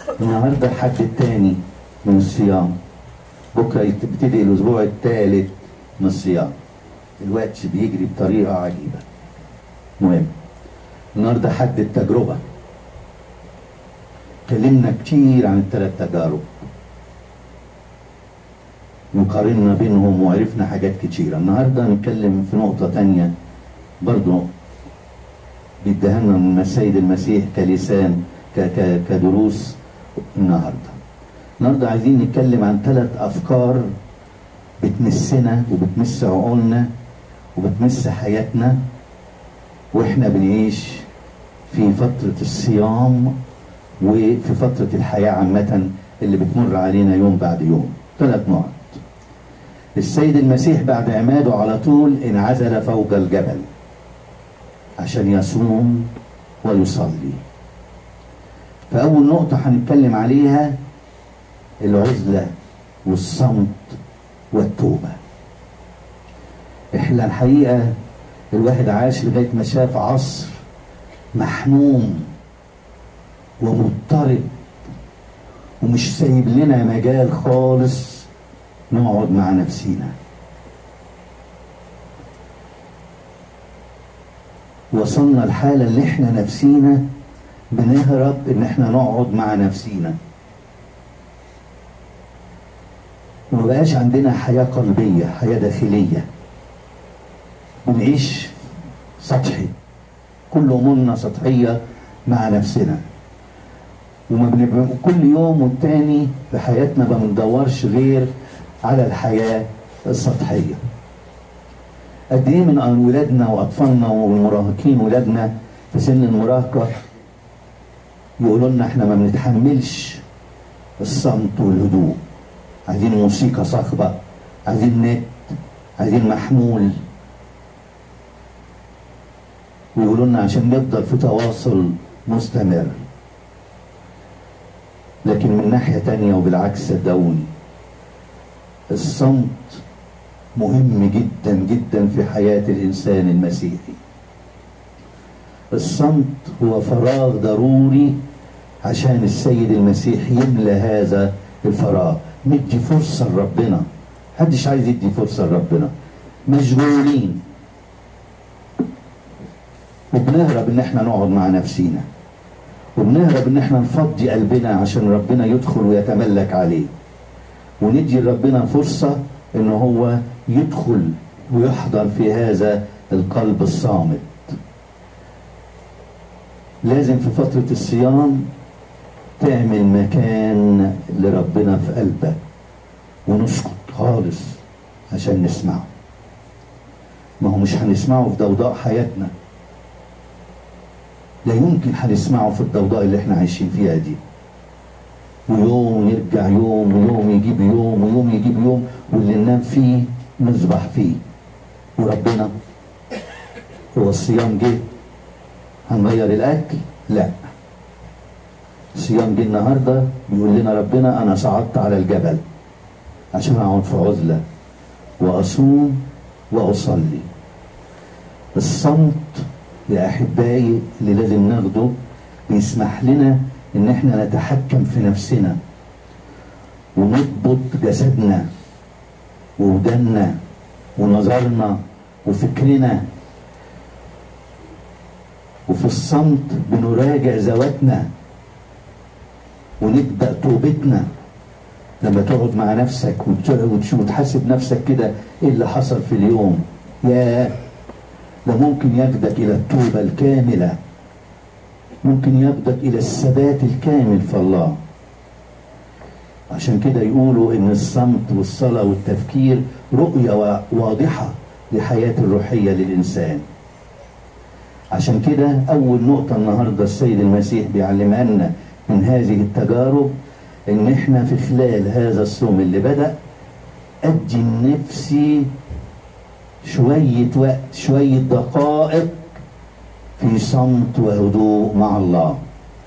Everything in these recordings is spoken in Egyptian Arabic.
النهارده الحد التاني من الصيام بكره يبتدي الاسبوع الثالث من الصيام الوقت بيجري بطريقه عجيبه مهم النهارده حد التجربه اتكلمنا كتير عن الثلاث تجارب وقارنا بينهم وعرفنا حاجات كتيرة النهاردة هنتكلم في نقطة تانية برضو بيديها لنا من السيد المسيح كلسان ك- ك- كدروس النهاردة النهاردة عايزين نتكلم عن ثلاث أفكار بتمسنا وبتمس عقولنا وبتمس حياتنا واحنا بنعيش في فترة الصيام وفي فترة الحياة عامة اللي بتمر علينا يوم بعد يوم ثلاث نقط السيد المسيح بعد عماده على طول انعزل فوق الجبل عشان يصوم ويصلي فأول نقطة هنتكلم عليها العزلة والصمت والتوبة احنا الحقيقة الواحد عاش لغاية ما شاف عصر محموم ومضطرب ومش سايب لنا مجال خالص نقعد مع نفسينا وصلنا الحالة اللي احنا نفسينا بنهرب ان احنا نقعد مع نفسينا ومبقاش عندنا حياة قلبية حياة داخلية بنعيش سطحي كل أمورنا سطحية مع نفسنا وما بنبقى كل يوم والتاني في حياتنا ما بندورش غير على الحياة السطحية قد ايه من ولادنا واطفالنا والمراهقين ولادنا في سن المراهقة يقولوا لنا احنا ما بنتحملش الصمت والهدوء عايزين موسيقى صاخبة عايزين نت عايزين محمول ويقولوا لنا عشان نفضل في تواصل مستمر لكن من ناحية تانية وبالعكس صدقوني الصمت مهم جدا جدا في حياة الإنسان المسيحي الصمت هو فراغ ضروري عشان السيد المسيح يملى هذا الفراغ ندي فرصة لربنا محدش عايز يدي فرصة لربنا مشغولين وبنهرب ان احنا نقعد مع نفسينا وبنهرب ان احنا نفضي قلبنا عشان ربنا يدخل ويتملك عليه وندي لربنا فرصة ان هو يدخل ويحضر في هذا القلب الصامت لازم في فترة الصيام تعمل مكان لربنا في قلبك ونسكت خالص عشان نسمعه ما هو مش هنسمعه في ضوضاء حياتنا لا يمكن هنسمعه في الضوضاء اللي احنا عايشين فيها دي ويوم يرجع يوم ويوم يجيب يوم ويوم يجيب يوم واللي ننام فيه نصبح فيه وربنا هو الصيام جه هنغير الاكل لا الصيام جه النهارده بيقول لنا ربنا انا صعدت على الجبل عشان اقعد في عزله واصوم واصلي الصمت يا احبائي اللي لازم ناخده بيسمح لنا ان احنا نتحكم في نفسنا ونضبط جسدنا وودنا ونظرنا وفكرنا وفي الصمت بنراجع ذواتنا ونبدا توبتنا لما تقعد مع نفسك وتحاسب نفسك كده ايه اللي حصل في اليوم يا ده ممكن ياخدك الى التوبه الكامله ممكن ياخدك الى الثبات الكامل في الله عشان كده يقولوا ان الصمت والصلاه والتفكير رؤيه واضحه لحياه الروحيه للانسان عشان كده اول نقطه النهارده السيد المسيح بيعلمها لنا من هذه التجارب ان احنا في خلال هذا الصوم اللي بدا ادي لنفسي شويه وقت شويه دقائق في صمت وهدوء مع الله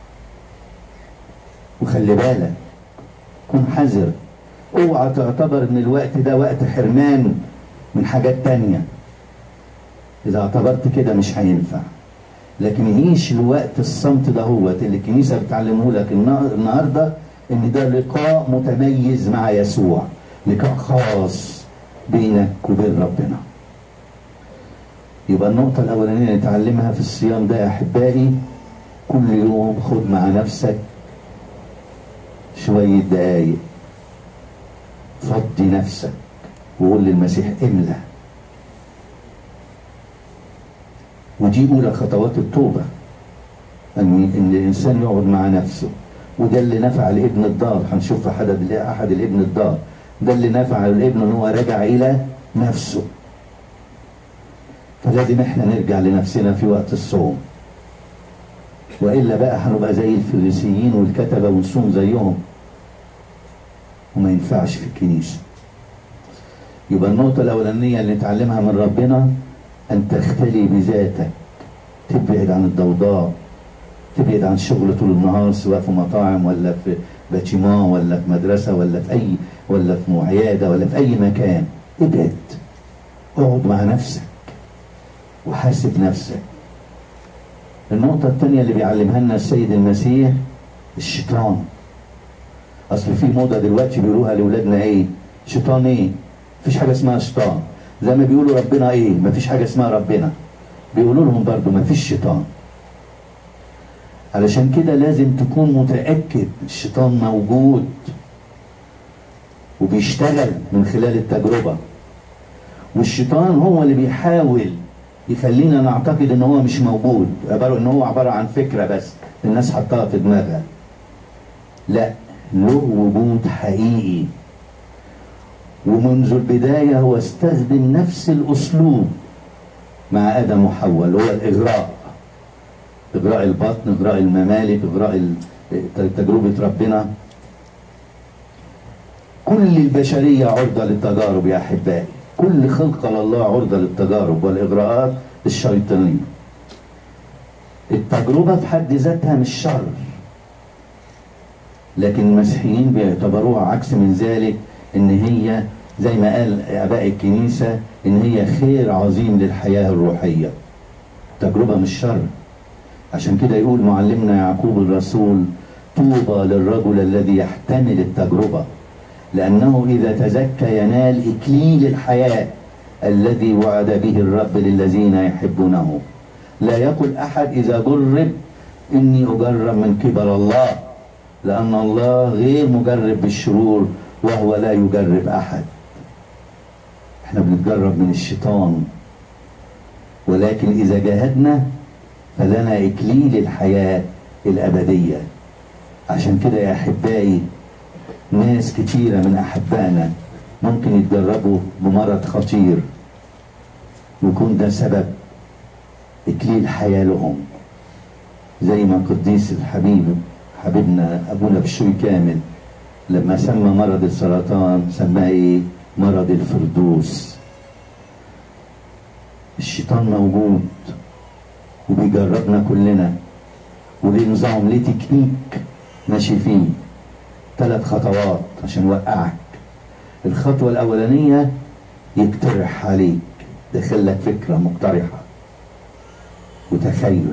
وخلي بالك كن حذر اوعى تعتبر ان الوقت ده وقت حرمان من حاجات تانية اذا اعتبرت كده مش هينفع لكن يعيش الوقت الصمت ده هو اللي الكنيسة بتعلمه لك النا- النهاردة ان ده لقاء متميز مع يسوع لقاء خاص بينك وبين ربنا يبقى النقطة الأولانية اللي نتعلمها في الصيام ده يا أحبائي كل يوم خد مع نفسك شوية دقايق فضي نفسك وقول للمسيح املى ودي أولى خطوات التوبة أن إن الإنسان يقعد مع نفسه وده اللي نفع لابن الدار هنشوف في أحد أحد الابن الدار ده اللي نفع الابن إن هو رجع إلى نفسه فلازم احنا نرجع لنفسنا في وقت الصوم والا بقى هنبقى زي الفريسيين والكتبه ونصوم زيهم وما ينفعش في الكنيسه يبقى النقطة الأولانية اللي نتعلمها من ربنا أن تختلي بذاتك تبعد عن الضوضاء تبعد عن الشغل طول النهار سواء في مطاعم ولا في باتيمان ولا في مدرسة ولا في أي ولا في عيادة ولا في أي مكان ابعد اقعد مع نفسك وحاسب نفسك النقطة الثانية اللي بيعلمها لنا السيد المسيح الشيطان أصل في موضة دلوقتي بيقولوها لأولادنا إيه؟ شيطان إيه؟ مفيش حاجة اسمها شيطان زي ما بيقولوا ربنا إيه؟ مفيش حاجة اسمها ربنا بيقولوا لهم برضو مفيش شيطان علشان كده لازم تكون متأكد الشيطان موجود وبيشتغل من خلال التجربة والشيطان هو اللي بيحاول يخلينا نعتقد ان هو مش موجود عبارة ان هو عبارة عن فكرة بس الناس حطها في دماغها لا له وجود حقيقي ومنذ البداية هو استخدم نفس الأسلوب مع آدم وحواء اللي هو الإغراء إغراء البطن إغراء الممالك إغراء ال- تجربة ربنا كل البشرية عرضة للتجارب يا أحبائي كل خلق لله عرضة للتجارب والإغراءات الشيطانية التجربة في حد ذاتها مش شر لكن المسيحيين بيعتبروها عكس من ذلك ان هي زي ما قال اباء الكنيسه ان هي خير عظيم للحياه الروحيه تجربه مش شر عشان كده يقول معلمنا يعقوب الرسول طوبى للرجل الذي يحتمل التجربه لانه اذا تزكى ينال اكليل الحياه الذي وعد به الرب للذين يحبونه لا يقل احد اذا جرب اني اجرب من قبل الله لأن الله غير مجرب بالشرور وهو لا يجرب أحد احنا بنتجرب من الشيطان ولكن إذا جاهدنا فلنا إكليل الحياة الأبدية عشان كده يا أحبائي ناس كتيرة من أحبائنا ممكن يتجربوا بمرض خطير ويكون ده سبب إكليل حياة لهم زي ما قديس الحبيب حبيبنا ابونا بشوي كامل لما سمى مرض السرطان سماه ايه مرض الفردوس الشيطان موجود وبيجربنا كلنا وليه نظام ليه تكنيك ماشي فيه ثلاث خطوات عشان يوقعك الخطوة الأولانية يقترح عليك دخلك فكرة مقترحة وتخيل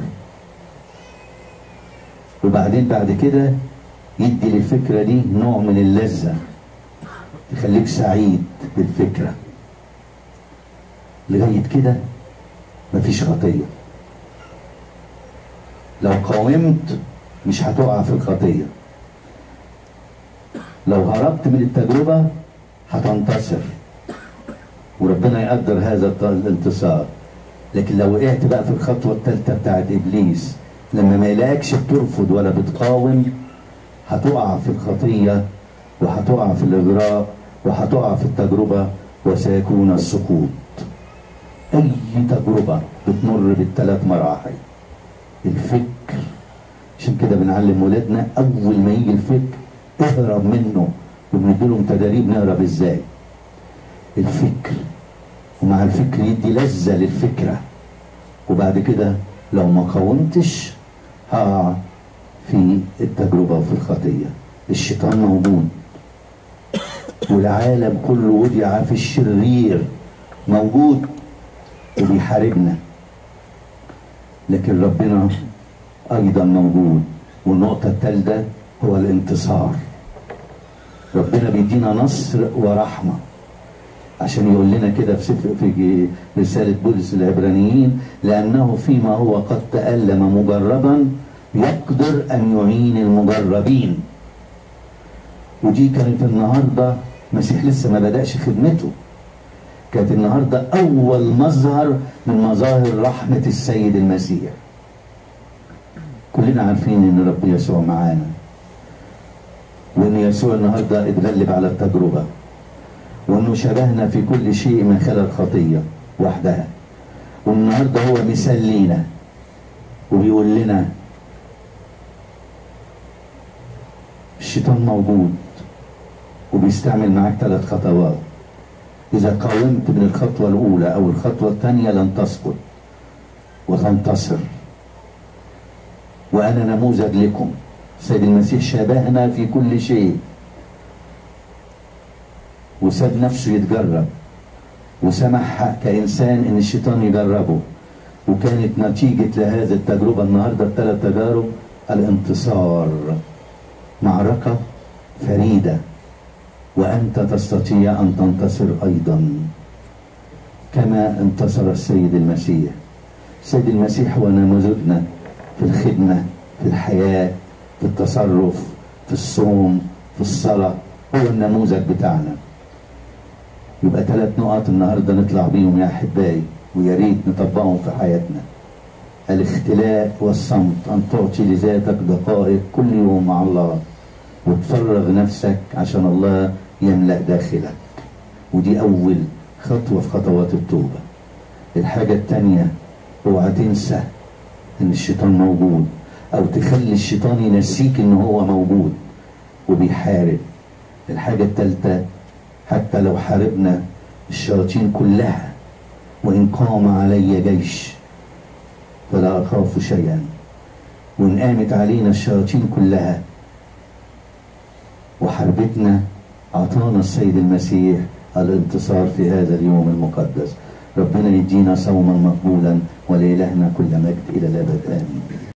وبعدين بعد كده يدي للفكرة دي نوع من اللذة تخليك سعيد بالفكرة لغاية كده مفيش خطية لو قاومت مش هتقع في الخطية لو هربت من التجربة هتنتصر وربنا يقدر هذا الانتصار لكن لو وقعت بقى في الخطوة الثالثة بتاعت إبليس لما ما يلاقيكش بترفض ولا بتقاوم هتقع في الخطية وهتقع في الإغراء وهتقع في التجربة وسيكون السقوط أي تجربة بتمر بالثلاث مراحل الفكر عشان كده بنعلم ولادنا أول ما يجي الفكر اهرب منه وبنديلهم تدريب نهرب ازاي الفكر ومع الفكر يدي لذة للفكرة وبعد كده لو ما قاومتش هقع في التجربة وفي الخطية الشيطان موجود والعالم كله وضع في الشرير موجود وبيحاربنا لكن ربنا ايضا موجود والنقطة الثالثة هو الانتصار ربنا بيدينا نصر ورحمة عشان يقول لنا كده في سفر في رسالة بولس العبرانيين لأنه فيما هو قد تألم مجربا يقدر أن يعين المجربين ودي كانت النهارده المسيح لسه ما بدأش خدمته كانت النهارده أول مظهر من مظاهر رحمة السيد المسيح كلنا عارفين إن رب يسوع معانا وإن يسوع النهارده اتغلب على التجربة وإنه شبهنا في كل شيء من خلال الخطية وحدها والنهارده هو مثال لينا وبيقول لنا الشيطان موجود وبيستعمل معاك ثلاث خطوات إذا قاومت من الخطوة الأولى أو الخطوة الثانية لن تسقط وتنتصر وأنا نموذج لكم سيد المسيح شبهنا في كل شيء وساب نفسه يتجرب وسمح كإنسان إن الشيطان يجربه وكانت نتيجة لهذه التجربة النهاردة الثلاث تجارب الانتصار معركة فريدة وأنت تستطيع أن تنتصر أيضا كما انتصر السيد المسيح السيد المسيح هو نموذجنا في الخدمة في الحياة في التصرف في الصوم في الصلاة هو النموذج بتاعنا يبقى ثلاث نقط النهارده نطلع بيهم يا احبائي ويا ريت نطبقهم في حياتنا الاختلاء والصمت ان تعطي لذاتك دقائق كل يوم مع الله وتفرغ نفسك عشان الله يملأ داخلك ودي أول خطوة في خطوات التوبة الحاجة التانية اوعى تنسى إن الشيطان موجود أو تخلي الشيطان ينسيك إن هو موجود وبيحارب الحاجة التالتة حتى لو حاربنا الشياطين كلها وإن قام علي جيش فلا أخاف شيئا وإن قامت علينا الشياطين كلها وحربتنا أعطانا السيد المسيح الانتصار في هذا اليوم المقدس ربنا يدينا صوما مقبولا ولإلهنا كل مجد إلى الأبد آمين